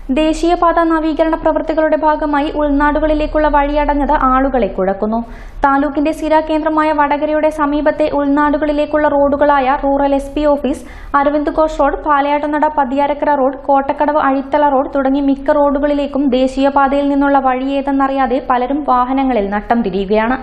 ദേശീയപാത നവീകരണ പ്രവൃത്തികളുടെ ഭാഗമായി ഉൾനാടുകളിലേക്കുള്ള വഴിയടഞ്ഞത് ആളുകളെ കുഴക്കുന്നു താലൂക്കിന്റെ സ്ഥിര കേന്ദ്രമായ വടകരയുടെ സമീപത്തെ ഉൾനാടുകളിലേക്കുള്ള റോഡുകളായ rural S P office Aravind Ghosh road Palayattunada Pathiyarakkara road Kottakkadavu Azhithala road തുടങ്ങി മിക്ക റോഡുകളിലേക്കും ദേശീയപാതയിൽ നിന്നുള്ള വഴിയേതെന്നറിയാതെ പലരും വാഹനങ്ങളിൽ നട്ടം തിരിയുകയാണ്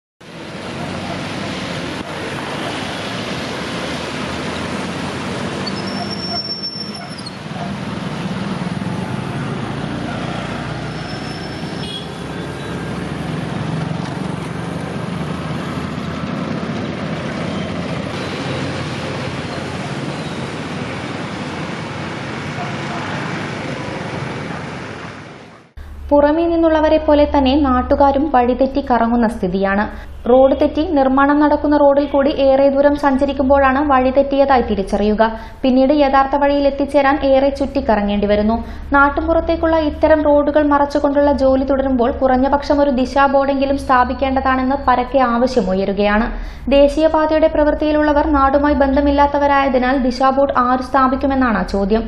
പുറമേ നിന്നുള്ളവരെ പോലെ തന്നെ നാട്ടുകാരും വഴിതെറ്റി കറങ്ങുന്ന സ്ഥിതിയാണ് റോഡ് തെറ്റി നിർമ്മാണം നടക്കുന്ന റോഡിൽ കൂടി ഏറെ ദൂരം സഞ്ചരിക്കുമ്പോഴാണ് വഴി തെറ്റിയതായി തിരിച്ചറിയുക പിന്നീട് യഥാർത്ഥ വഴിയിൽ എത്തിച്ചേരാൻ ഏറെ ചുറ്റിക്കറങ്ങേണ്ടി വരുന്നു നാട്ടുമ്പുറത്തേക്കുള്ള ഇത്തരം റോഡുകൾ മറച്ചുകൊണ്ടുള്ള ജോലി തുടരുമ്പോൾ കുറഞ്ഞപക്ഷം ഒരു ദിശാ ബോർഡെങ്കിലും സ്ഥാപിക്കേണ്ടതാണെന്ന് പരക്കെ ആവശ്യമുയരുകയാണ് ദേശീയപാതയുടെ പ്രവൃത്തിയിലുള്ളവർ നാടുമായി ബന്ധമില്ലാത്തവരായതിനാൽ ദിശാ ബോർഡ് ആര് സ്ഥാപിക്കുമെന്നാണ് ചോദ്യം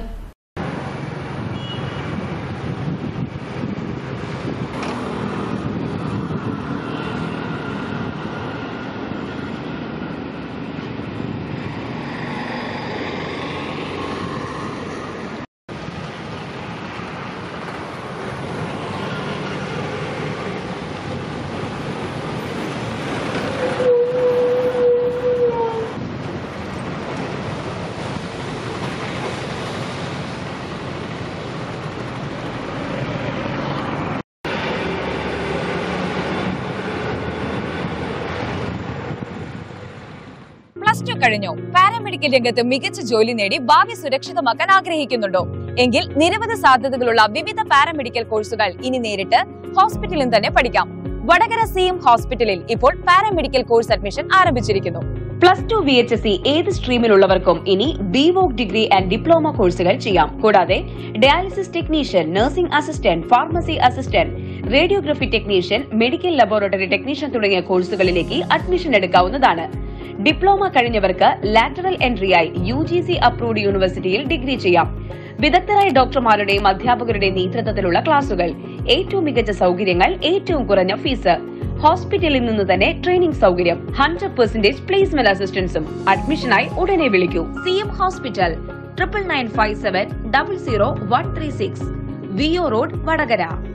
പ്ലസ് ടു കഴിഞ്ഞോ പാരാമെഡിക്കൽ രംഗത്ത് മികച്ച ജോലി നേടി ഭാവി സുരക്ഷിതമാക്കാൻ ആഗ്രഹിക്കുന്നുണ്ടോ എങ്കിൽ നിരവധി സാധ്യതകളുള്ള വിവിധ പാരാമെഡിക്കൽ കോഴ്സുകൾ ഇനി നേരിട്ട് ഹോസ്പിറ്റലിൽ തന്നെ പഠിക്കാം വടകര സി എം ഹോസ്പിറ്റലിൽ ഇപ്പോൾ പാരാമെഡിക്കൽ കോഴ്സ് അഡ്മിഷൻ ആരംഭിച്ചിരിക്കുന്നു plus two V H S C ഏത് സ്ട്രീമിലുള്ളവർക്കും ഇനി B Voc degree and diploma കോഴ്സുകൾ ചെയ്യാം കൂടാതെ dialysis technician nursing assistant pharmacy assistant radiography technician medical laboratory technician തുടങ്ങിയ കോഴ്സുകളിലേക്ക് അഡ്മിഷൻ എടുക്കാവുന്നതാണ് ഡിപ്ലോമ കഴിഞ്ഞവർക്ക് ലാറ്ററൽ എൻട്രിയായി യു ജി സി അപ്രൂവ്ഡ് യൂണിവേഴ്സിറ്റിയിൽ ഡിഗ്രി ചെയ്യാം വിദഗ്ധരായ ഡോക്ടർമാരുടെയും അധ്യാപകരുടെയും നേതൃത്വത്തിലുള്ള ക്ലാസുകൾ ഏറ്റവും മികച്ച സൗകര്യങ്ങൾ ഏറ്റവും കുറഞ്ഞ ഫീസ് ഹോസ്പിറ്റലിൽ നിന്ന് തന്നെ ട്രെയിനിംഗ് സൗകര്യം ഹൺഡ്രഡ് പെർസെന്റേജ് പ്ലേസ്മെന്റ് അസിസ്റ്റൻസും അഡ്മിഷനായി ഉടനെ വിളിക്കൂ C M hospital triple nine five seven double zero one three six V O road Vadakara